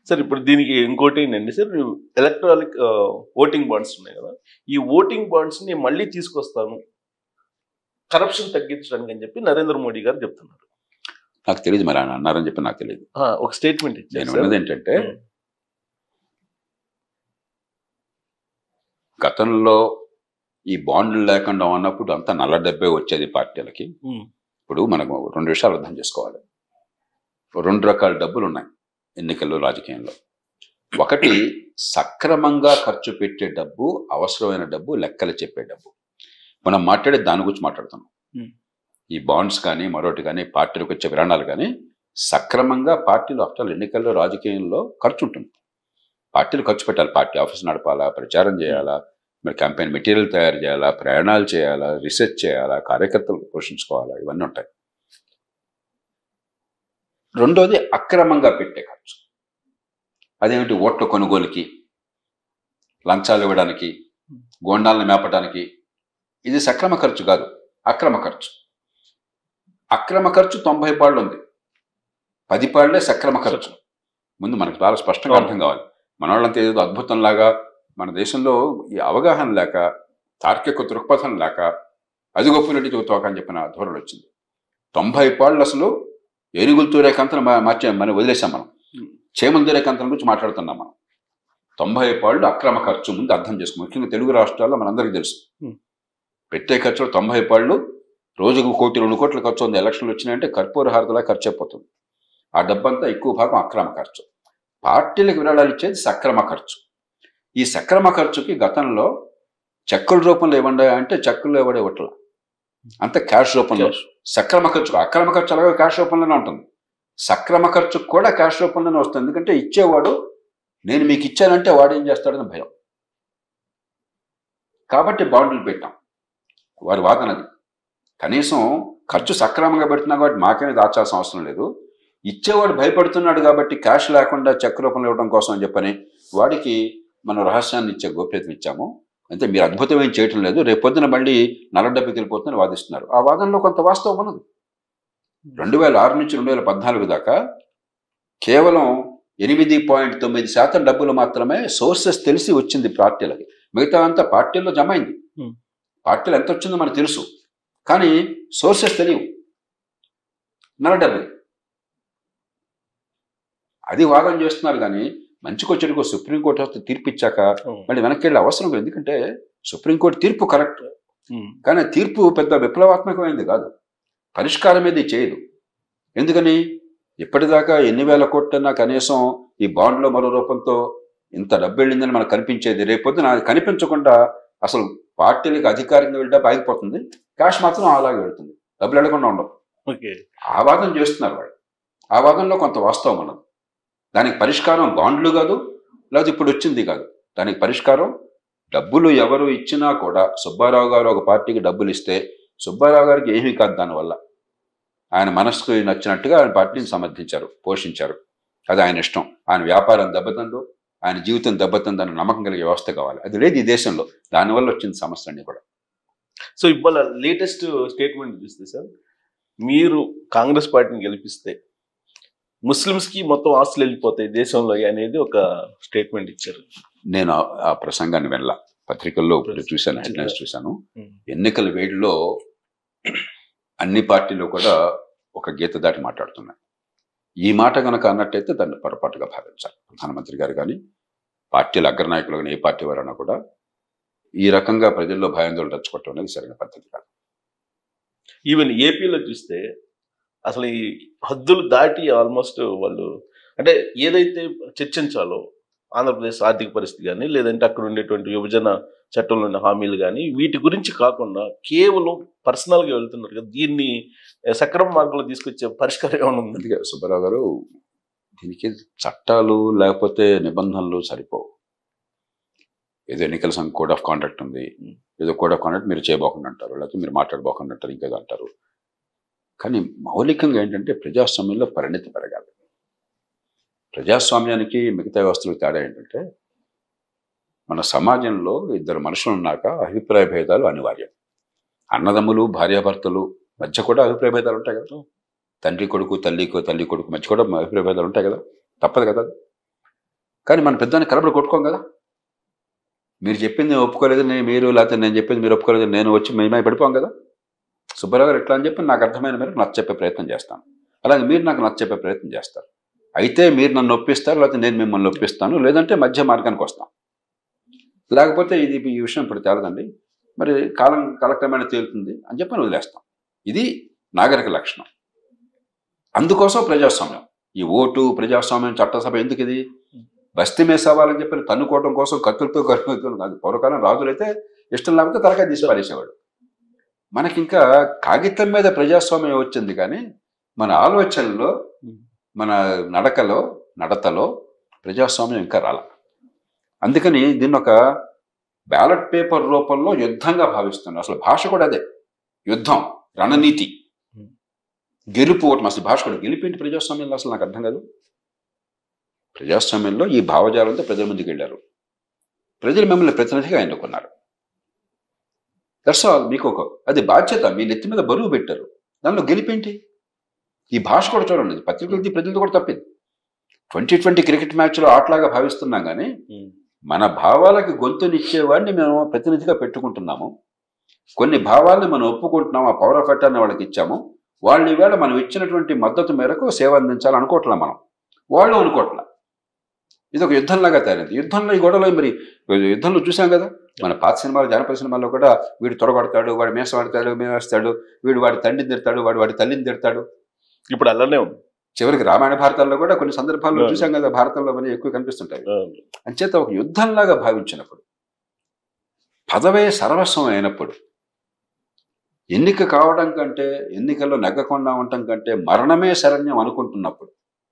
Sir ఇప్పుడు దీనికి ఇంకోటి ఏంటండి సార్ ఎలక్ట్రానిక్ ఓటింగ్ బాండ్స్ ఉన్నాయి కదా ఈ ఓటింగ్ బాండ్స్ ని మళ్ళీ తీసుకొస్తాను కరప్షన్ తగ్గించడానికి అని చెప్పి నరేంద్ర మోడీ గారు చెప్తున్నారు నాకు తెలియదు మరి ఆయన అన్నారని చెప్పి నాకు తెలియదు ఆ, ఒక స్టేట్మెంట్ నేను ఇచ్చారు ఉన్నది సార్. ఏంటంటే ఉమ్. గతంలో ఈ బాండ్లు లేకుండా ఉన్నప్పుడు అంతా నల్ల డబ్బే వచ్చేది పార్టీలకి ఉమ్, ఇప్పుడు మనకు రెండు విషయాలు అర్థం చేసుకోవాలి రెండు రకాల డబ్బులు ఉన్నాయి ఎన్నికల్లో రాజకీయంలో ఒకటి సక్రమంగా ఖర్చు పెట్టే డబ్బు అవసరమైన డబ్బు లెక్కలు చెప్పే డబ్బు మనం మాట్లాడే దాని గురించి మాట్లాడుతున్నాం Hmm. ఈ బాండ్స్ కానీ మరొకటి కానీ పార్టీలకు వచ్చే విరాణాలు కానీ సక్రమంగా పార్టీలు ఆఫ్టర్ ఎన్నికల్లో రాజకీయంలో ఖర్చు ఉంటుంది పార్టీలు ఖర్చు పెట్టాలి పార్టీ ఆఫీస్ నడపాలా ప్రచారం చేయాలా మరి క్యాంపెయిన్ మెటీరియల్ తయారు చేయాలా ప్రయాణాలు చేయాలా రీసెర్చ్ చేయాలా కార్యకర్తలు పోషించుకోవాలా ఇవన్నీ ఉంటాయి రెండోది అక్రమంగా పెట్టే ఖర్చు అదేమిటి ఓట్ల కొనుగోలుకి లంచాలు ఇవ్వడానికి గోండాలను మేపడానికి ఇది సక్రమ ఖర్చు కాదు అక్రమ ఖర్చు అక్రమ ఖర్చు తొంభై పాళ్ళు ఉంది పది పాళ్లే సక్రమ ఖర్చు ముందు మనకు చాలా స్పష్టంగా అర్థం కావాలి మన వాళ్ళంతా ఏదో అద్భుతంలాగా మన దేశంలో ఈ అవగాహన లేక తార్కిక దృక్పథం లేక అది గొప్పనట్టు చెబుతాక అని చెప్పిన ధోరణి వచ్చింది తొంభై పాళ్ళు అసలు ఏనుగులు తూరే కంతను మార్చే మనం వదిలేసాం మనం చేమలు తూరే కంతల గురించి మాట్లాడుతున్నాం మనం తొంభై పాళ్ళు అక్రమ ఖర్చు ముందు అర్థం చేసుకో ముఖ్యంగా తెలుగు రాష్ట్రాల్లో మనందరికీ తెలుసు Hmm. పెట్టే ఖర్చులు తొంభై పాళ్ళు రోజుకు కోటి రెండు కోట్ల ఖర్చు ఉంది ఎలక్షన్లు వచ్చినాయంటే కర్పూర హారతలా ఖర్చు అయిపోతుంది ఆ డబ్బంతా ఎక్కువ భాగం అక్రమ ఖర్చు పార్టీలకు విరాళాలు ఇచ్చేది సక్రమ ఖర్చు ఈ సక్రమ ఖర్చుకి గతంలో చెక్కుల రూపంలో ఇవ్వండి అంటే చెక్కులు ఇవ్వడే ఇవ్వట్ల అంత క్యాష్ రూపంలో Cash. సక్రమ ఖర్చు అక్రమ ఖర్చు అలాగే క్యాష్ రూపంలోనే ఉంటుంది సక్రమ ఖర్చు కూడా క్యాష్ రూపంలోనే వస్తుంది ఎందుకంటే ఇచ్చేవాడు నేను మీకు ఇచ్చానంటే వాడు ఏం చేస్తాడని భయం కాబట్టి బాండ్లు పెట్టాం వారి వాదనది కనీసం ఖర్చు సక్రమంగా పెడుతున్నా కాబట్టి మాకేమీ దాచాల్సిన అవసరం లేదు ఇచ్చేవాడు భయపడుతున్నాడు కాబట్టి క్యాష్ లేకుండా చెక్ రూపంలో ఇవ్వడం కోసం అని చెప్పని వాడికి మనం రహస్యాన్ని ఇచ్చే గోప్యతను ఇచ్చాము అంటే మీరు అద్భుతమైన చేయటం లేదు రేపు పొద్దున మళ్ళీ నల్ల డబ్బుకి వెళ్ళిపోతుందని వాదిస్తున్నారు ఆ వాదనలో కొంత వాస్తవం ఉన్నది రెండు వేల ఆరు నుంచి రెండు వేల పద్నాలుగు దాకా కేవలం ఎనిమిది పాయింట్ తొమ్మిది శాతం డబ్బులు మాత్రమే సోర్సెస్ తెలిసి వచ్చింది పార్టీలకి మిగతా అంతా పార్టీల్లో జమ అయింది Hmm. పార్టీలు ఎంత వచ్చిందో మనకు తెలుసు కానీ సోర్సెస్ తెలియవు నల్ల డబ్బులు అది వాదన చేస్తున్నారు కానీ మంచికో చెడుకో సుప్రీంకోర్టు వస్తే తీర్పు ఇచ్చాక ఉమ్, మళ్ళీ వెనక్కి వెళ్ళే అవసరం లేదు ఎందుకంటే సుప్రీంకోర్టు తీర్పు కరెక్ట్ ఉమ్, కానీ ఆ తీర్పు పెద్ద విప్లవాత్మకమైనది కాదు పరిష్కారం ఏది చేయదు ఎందుకని ఇప్పటిదాకా ఎన్ని వేల కోట్లన్నా కనీసం ఈ బాండ్లో మరో రూపంతో ఇంత డబ్బు వెళ్ళిందని మనకు కనిపించేది రేపొద్దున అది కనిపించకుండా అసలు పార్టీలకు అధికారంగా వెళ్ళి డబ్బు ఆగిపోతుంది క్యాష్ మాత్రం అలాగే వెళ్తుంది డబ్బులు వెళ్ళకుండా ఉండవు ఓకే ఆ వాదన చేస్తున్నారు వాళ్ళు ఆ వాదనలో కొంత వాస్తవం ఉన్నది దానికి పరిష్కారం బాండ్లు కాదు లేదా ఇప్పుడు వచ్చింది కాదు దానికి పరిష్కారం డబ్బులు ఎవరు ఇచ్చినా కూడా సుబ్బారావు గారు ఒక పార్టీకి డబ్బులు ఇస్తే సుబ్బారావు గారికి ఏమీ కాదు దానివల్ల ఆయన మనసుకు నచ్చినట్టుగా ఆయన పార్టీని సమర్థించారు పోషించారు అది ఆయన ఇష్టం ఆయన వ్యాపారం దెబ్బతిందో ఆయన జీవితం దెబ్బతిందని నమ్మకం కలిగే వ్యవస్థ కావాలి అది లేదు ఈ దేశంలో దానివల్ల వచ్చింది సమస్య అన్ని కూడా సో ఇవాళ లేటెస్ట్ స్టేట్మెంట్ చూస్తే సార్ మీరు కాంగ్రెస్ పార్టీని గెలిపిస్తే ముస్లిమ్స్ కి మొత్తం ఆస్తులు వెళ్ళిపోతాయి దేశంలో అనేది ఒక స్టేట్మెంట్ ఇచ్చారు నేను ఆ- ఆ ప్రసంగాన్ని వెళ్ళ పత్రికల్లో ఇప్పుడు చూశాను హెడ్లైన్స్ చూశాను ఉమ్, ఎన్నికల వేడిలో అన్ని పార్టీలు కూడా ఒక గీత దాటి మాట్లాడుతున్నాయి ఈ మాట కనుక అన్నట్టయితే దాన్ని పొరపాటుగా భావించాలి ప్రధానమంత్రి గారు కానీ పార్టీల అగ్రనాయకులు కానీ ఏ పార్టీ వారైనా కూడా ఈ రకంగా ప్రజల్లో భయాందోళన తెచ్చుకోవటం అనేది సరైన పద్ధతి కాదు ఈవెన్ ఏపీలో చూస్తే అసలు ఈ హద్దులు దాటి ఆల్మోస్ట్ వాళ్ళు అంటే ఏదైతే చర్చించాలో ఆంధ్రప్రదేశ్ ఆర్థిక పరిస్థితి కానీ లేదంటే అక్కడ ఉండేటువంటి విభజన చట్టంలో ఉన్న హామీలు కానీ వీటి గురించి కాకుండా కేవలం పర్సనల్గా వెళ్తున్నారు కదా దీన్ని సక్రమ మార్గంలో తీసుకొచ్చే పరిష్కారం ఏమైనా ఉంది అందుకే సుబ్బారావు గారు దీనికి చట్టాలు లేకపోతే నిబంధనలు సరిపోవు ఏదో ఎన్నికల సంఘ కోడ్ ఆఫ్ కాండక్ట్ ఉంది ఏదో కోడ్ ఆఫ్ కాండక్ట్ మీరు చేయబోకుండా అంటారు లేకపోతే మీరు మాట్లాడబోకుండా అంటారు ఇంకేదో అంటారు కానీ మౌలికంగా ఏంటంటే ప్రజాస్వామ్యంలో పరిణితి పెరగాలి ప్రజాస్వామ్యానికి మిగతా వ్యవస్థలకు తేడా ఏంటంటే మన సమాజంలో ఇద్దరు మనుషులు ఉన్నాక అభిప్రాయ భేదాలు అనివార్యం అన్నదమ్ములు భార్యాభర్తలు మధ్య కూడా అభిప్రాయ భేదాలు ఉంటాయి కదా తండ్రి కొడుకు తల్లి కొ- తల్లి కొడుకు మధ్య కూడా అభిప్రాయ భేదాలు ఉంటాయి కదా తప్పదు కదా కానీ మన పెద్దాన్ని కలబడి కొట్టుకోం కదా మీరు చెప్పింది నేను ఒప్పుకోలేదు నేను మీరు లేకపోతే నేను చెప్పింది మీరు ఒప్పుకోలేదు నేను వచ్చి మేమే పడిపోం కదా సుబ్బారావు గారు ఎట్లా అని చెప్పి నాకు అర్థమైన మేరకు నచ్చ చెప్పే ప్రయత్నం చేస్తాను అలాగే మీరు నాకు నచ్చ చెప్పే ప్రయత్నం చేస్తారు అయితే మీరు నన్ను ఒప్పిస్తారు లేకపోతే నేను మిమ్మల్ని ఒప్పిస్తాను లేదంటే మధ్య మార్గానికి వస్తాం లేకపోతే ఇది ఈ విషయం ఇప్పుడు తేలదండి మరి కాలం కాలక్రమేణా తేలుతుంది అని చెప్పి అని వదిలేస్తాం ఇది నాగరిక లక్షణం అందుకోసం ప్రజాస్వామ్యం ఈ ఓటు ప్రజాస్వామ్యం చట్టసభ ఎందుకు ఇది బస్తీ మేసావాలని చెప్పి తన్నుకోవడం కోసం కత్తులతో కట్టుతో కాదు పూర్వకాలం రాజులైతే ఇష్టం లేకపోతే తలకాయ తీసి పారేసేవాడు మనకి ఇంకా కాగితం మీద ప్రజాస్వామ్యం వచ్చింది కానీ మన ఆలోచనలో మన నడకలో నడతలో ప్రజాస్వామ్యం ఇంకా రాల అందుకని దీన్ని ఒక బ్యాలెట్ పేపర్ రూపంలో యుద్ధంగా భావిస్తున్నాను అసలు భాష కూడా అదే యుద్ధం రణనీతి గెలుపు ఓటమి అసలు భాష కూడా గెలిపేంటి ప్రజాస్వామ్యంలో అసలు నాకు అర్థం కాదు ప్రజాస్వామ్యంలో ఈ భావజాలంతో ప్రజల ముందుకు వెళ్ళారు ప్రజలు మిమ్మల్ని ప్రతినిధిగా ఎన్నుకున్నారు దట్స్ ఆల్ మీకు ఒక అది బాధ్యత మీ నెత్తి మీద బరువు పెట్టారు దానిలో గెలిపేంటి ఈ భాష కూడా చూడండి పత్రికలది ప్రజలది కూడా తప్పింది ట్వంటీ ట్వంటీ క్రికెట్ మ్యాచ్లో ఆటలాగా భావిస్తున్నాం కానీ మన భావాలకి గొంతునిచ్చేవాడిని మేము ప్రతినిధిగా పెట్టుకుంటున్నాము కొన్ని భావాలను మనం ఒప్పుకుంటున్నాం ఆ పవర్ ఆఫ్ అటాన్ని వాళ్ళకి ఇచ్చాము వాళ్ళు ఈవేళ మనం ఇచ్చినటువంటి మద్దతు మేరకు సేవ అందించాలి అనుకోవట్లే మనం వాళ్ళు అనుకోవట్లే ఇది ఒక యుద్ధంలాగా తయారైంది యుద్ధంలో ఈ గొడవలో మరి యుద్ధంలో చూసాం కదా మన పాత సినిమాలు జానపద సినిమాల్లో కూడా వీడు తొడగొడతాడు వాడు మేసం ఆడతాడు మేమేస్తాడు వీడు వాడి తండ్రిని తిడతాడు వాడు వాడి తల్లిని తిడతాడు ఇప్పుడు అలానే ఉంది చివరికి రామాయణ భారతాల్లో కూడా కొన్ని సందర్భాల్లో అవును. చూసాం కదా భారతంలో మరి ఎక్కువ కనిపిస్తుంటాయి ఆ, అంచేత ఒక యుద్ధంలాగా భావించినప్పుడు పదవే సర్వస్వం అయినప్పుడు ఎన్నిక కావడం కంటే ఎన్నికల్లో నెగ్గకుండా ఉండటం కంటే మరణమే శరణ్యం అనుకుంటున్నప్పుడు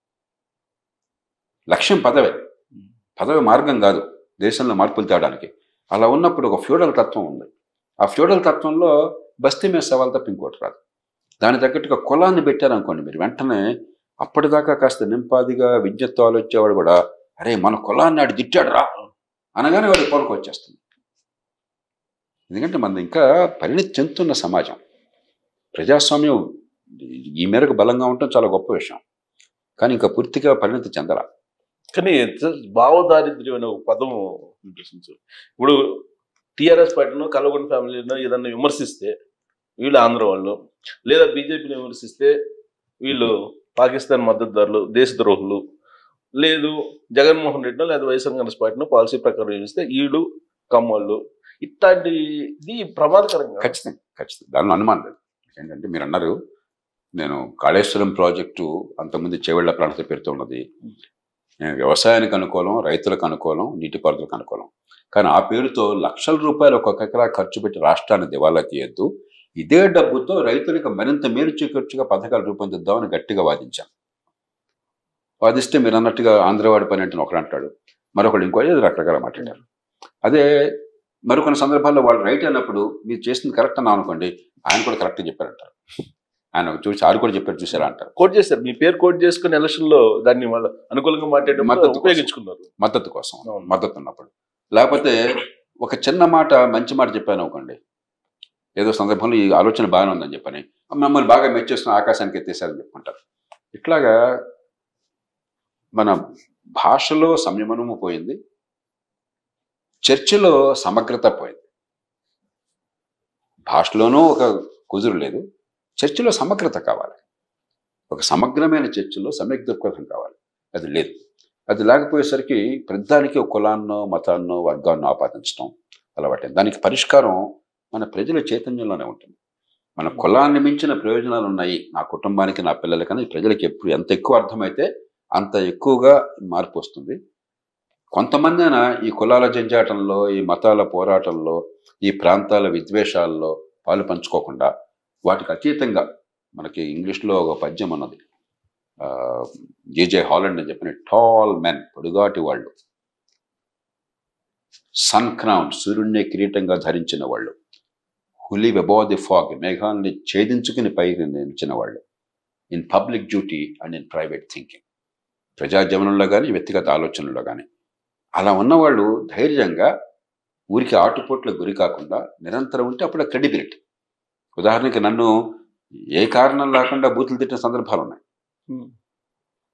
లక్ష్యం పదవే పదవి మార్గం కాదు దేశంలో మార్పులు తేవడానికి అలా ఉన్నప్పుడు ఒక ఫ్యూడల్ తత్వం ఉంది ఆ ఫ్యూడల్ తత్వంలో బస్తీ మీద సవాల్ తప్ప ఇంకోటి రాదు దాని తగ్గట్టుగా కులాన్ని పెట్టారనుకోండి మీరు వెంటనే అప్పటిదాకా కాస్త నింపాదిగా విద్యతో ఆలోచించేవాడు కూడా అరే మన కులాన్ని ఆడు తిట్టాడు రా అనగానే వాడి పొలకు వచ్చేస్తుంది ఎందుకంటే మనది ఇంకా పరిణతి చెందుతున్న సమాజం ప్రజాస్వామ్యం ఈ మేరకు బలంగా ఉండటం చాలా గొప్ప విషయం కానీ ఇంకా పూర్తిగా పరిణతి చెందరా కానీ just భావదారిద్ర్యం అనే ఒక పదం వినిపిస్తుంది ఇప్పుడు టిఆర్ఎస్ పార్టీను కలగొండ ఫ్యామిలీను ఏదన్నా విమర్శిస్తే వీళ్ళు ఆంధ్ర వాళ్ళు లేదా బీజేపీని విమర్శిస్తే వీళ్ళు పాకిస్తాన్ మద్దతుదారులు దేశద్రోహులు లేదు జగన్మోహన్ రెడ్డినో లేదా వైఎస్ఆర్ కాంగ్రెస్ పార్టీనో పాలసీ ప్రకారం చూస్తే ఈడు కమ్మోళ్ళు ఇట్లాంటి ఇది ప్రమాదకరంగా ఖచ్చితంగా ఖచ్చితంగా దానిలో అనుమానం లేదు ఏంటంటే మీరు అన్నారు నేను కాళేశ్వరం ప్రాజెక్టు అంతకుముందు చేవెళ్ల ప్రాంత పేరుతో ఉన్నది నేను వ్యవసాయానికి అనుకూలం రైతులకు అనుకూలం నీటిపారుదలకు అనుకూలం కానీ ఆ పేరుతో లక్షల రూపాయలు ఒక్కొక్క ఎకరా ఖర్చు పెట్టి రాష్ట్రాన్ని దివాలా తీయద్దు ఇదే డబ్బుతో రైతులకు మరింత మేలు చేకూర్చుగా పథకాలు రూపొందిద్దామని గట్టిగా వాదించాను వాదిస్తే మీరు అన్నట్టుగా ఆంధ్రవాడి పని అంటే ఒకడు అంటాడు మరొకడు ఇంకో ఏదో రకరకాల మాట్లాడారు అదే మరికొన్ని సందర్భాల్లో వాళ్ళు రైట్ అన్నప్పుడు మీరు చేసింది కరెక్ట్ అన్నా అనుకోండి ఆయన కూడా కరెక్ట్ చెప్పారంటారు ఆయన చూసి ఆడు కూడా చెప్పారు చూసారా అంటారు కోట్ చేశారు మీ పేరు కోట్ చేసుకుని ఎలక్షన్ లో దాన్ని వాళ్ళు అనుకూలంగా మద్దతు మాట్లాడడం కోసం. ఉపయోగించుకున్నారు మద్దతు కోసం అవును. మద్దతు ఉన్నప్పుడు లేకపోతే ఒక చిన్న మాట మంచి మాట చెప్పాను అనుకోండి ఏదో సందర్భంలో ఈ ఆలోచన బాగానే ఉందని చెప్పని మమ్మల్ని బాగా మెచ్చేస్తున్న ఆకాశానికి ఎత్తేసారని చెప్పుకుంటారు ఇట్లాగా మన భాషలో సంయమనము పోయింది చర్చలో సమగ్రత పోయింది భాషలోనూ ఒక కుదురు లేదు చర్చలో సమగ్రత కావాలి ఒక సమగ్రమైన చర్చలో సమ్యక్ దృక్పథం కావాలి అది లేదు అది లేకపోయేసరికి ప్రతిదానికి ఒక కులాన్నో మతాన్నో వర్గాన్నో ఆపాదించడం అలవాటే దానికి పరిష్కారం మన ప్రజల చైతన్యంలోనే ఉంటుంది మన కులాన్ని మించిన ప్రయోజనాలు ఉన్నాయి నా కుటుంబానికి నా పిల్లలకి అని ప్రజలకి ఎప్పుడు ఎంత ఎక్కువ అర్థమైతే అంత ఎక్కువగా మార్పు వస్తుంది కొంతమంది అయినా ఈ కులాల జంజాటంలో ఈ మతాల పోరాటంలో ఈ ప్రాంతాల విద్వేషాల్లో పాలు పంచుకోకుండా వాటికి అతీతంగా మనకి ఇంగ్లీష్లో ఒక పద్యం అన్నది జేజే హాలండ్ అని చెప్పిన టాల్ మెన్ పొడుగాటి వాళ్ళు సన్ క్రౌన్ సూర్యుడిని కిరీటంగా ధరించిన వాళ్ళు హులీ అబౌ ది ఫాగ్ మేఘాలని ఛేదించుకుని పైకి నిలిచిన వాళ్ళు in public duty and in private thinking ప్రజాజీవనంలో కానీ వ్యక్తిగత ఆలోచనలో కానీ అలా ఉన్నవాళ్ళు ధైర్యంగా ఊరికి ఆటుపోట్లకు గురి కాకుండా నిరంతరం ఉంటే అప్పుడు క్రెడిబిలిటీ ఉదాహరణకి నన్ను ఏ కారణం లేకుండా బూతులు తిట్టిన సందర్భాలు ఉన్నాయి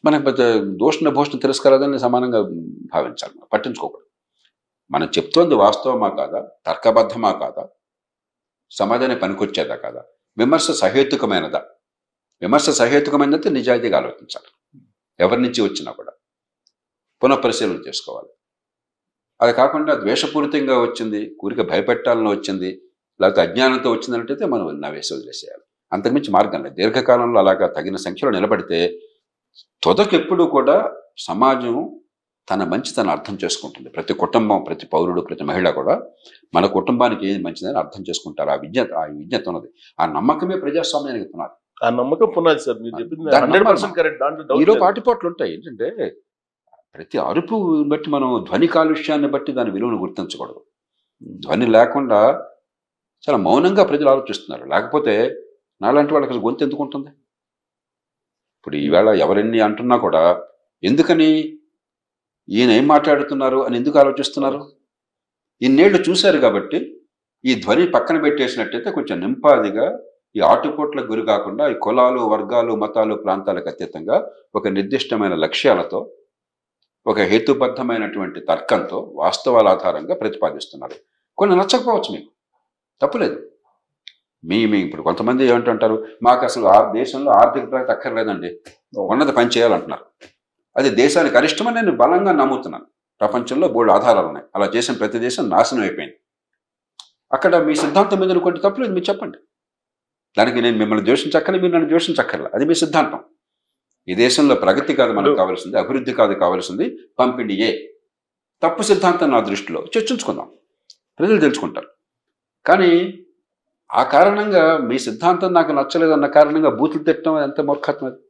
మనకి పెద్ద దోషణ భూషణ తిరస్కారాలని సమానంగా భావించాలి మనం పట్టించుకోకూడదు మనం చెప్తోంది వాస్తవమా కాదా తర్కబద్ధమా కాదా సమాజానికి పనికొచ్చేదా కాదా విమర్శ సహేతుకమైనదా విమర్శ సహేతుకమైనది నిజాయితీగా ఆలోచించాలి ఎవరి నుంచి వచ్చినా కూడా పునఃపరిశీలన చేసుకోవాలి అది కాకుండా ద్వేషపూరితంగా వచ్చింది ఊరిక భయపెట్టాలని వచ్చింది లేకపోతే అజ్ఞానంతో వచ్చిందన్నట్టయితే మనం నవ్వేసి వదిలేసేయాలి అంతకుమించి మార్గం లేదు దీర్ఘకాలంలో అలాగా తగిన సంఖ్యలో నిలబడితే తొదకెప్పుడు కూడా సమాజం తన మంచితనం అర్థం చేసుకుంటుంది ప్రతి కుటుంబం ప్రతి పౌరుడు ప్రతి మహిళ కూడా మన కుటుంబానికి ఏది మంచిదని అర్థం చేసుకుంటారు ఆ విజ్ఞత ఆ విజ్ఞత ఉన్నది ఆ నమ్మకమే ప్రజాస్వామ్యానికి పునాది ఆ నమ్మకం పునాది సార్ మీరు చెప్పింది దాన్ని హండ్రెడ్ నమ్మాలి పర్సెంట్ కరెక్ట్ దాంట్లో doubt ఈలో లేదు. ఆటిపోట్లు ఉంటాయి ఏంటంటే ప్రతి అరుపు బట్టి మనం ధ్వని కాలుష్యాన్ని బట్టి దాని విలువను గుర్తించకూడదు ధ్వని లేకుండా చాలా మౌనంగా ప్రజలు ఆలోచిస్తున్నారు లేకపోతే నాలాంటి వాళ్ళకి అసలు గొంతు ఎందుకు ఉంటుంది ఇప్పుడు ఈవేళ ఎవరెన్ని అంటున్నా కూడా ఎందుకని ఈయన ఏం మాట్లాడుతున్నారు అని ఎందుకు ఆలోచిస్తున్నారు ఇన్నేళ్లు చూశారు కాబట్టి ఈ ధ్వని పక్కన పెట్టేసినట్టయితే కొంచెం నింపాదిగా ఈ ఆటుపోట్లకు గురి కాకుండా ఈ కులాలు వర్గాలు మతాలు ప్రాంతాలకు అతీతంగా ఒక నిర్దిష్టమైన లక్ష్యాలతో ఒక హేతుబద్ధమైనటువంటి తర్కంతో వాస్తవాల ఆధారంగా ప్రతిపాదిస్తున్నారు కొన్ని నచ్చకపోవచ్చు మీకు తప్పులేదు మీ మీ ఇప్పుడు కొంతమంది ఏమంటుంటారు మాకు అసలు ఆ దేశంలో ఆర్థిక ప్రగతి అక్కర్లేదండి ఉన్నది పని చేయాలంటున్నారు అది దానికి అరిష్టమని నేను బలంగా నమ్ముతున్నాను ప్రపంచంలో బోల్డ్ ఆధారాలు ఉన్నాయి అలా చేసిన ప్రతి దేశం నాశనం అయిపోయింది అక్కడ మీ సిద్ధాంతం మీద కొన్ని తప్పులేదు మీరు చెప్పండి దానికి నేను మిమ్మల్ని ద్వేషించక్కర్లే మీరు నన్ను ద్వేషించక్కర్లే అది మీ సిద్ధాంతం ఈ దేశంలో ప్రగతి కాదు మనకు కావాల్సింది అభివృద్ధి కాదు కావాల్సింది పంపిణీ ఏ తప్పు సిద్ధాంతం నా దృష్టిలో చర్చించుకుందాం ప్రజలు తెలుసుకుంటారు కానీ ఆ కారణంగా మీ సిద్ధాంతం నాకు నచ్చలేదన్న కారణంగా బూతులు తిట్టడం ఎంత మూర్ఖత్వం అది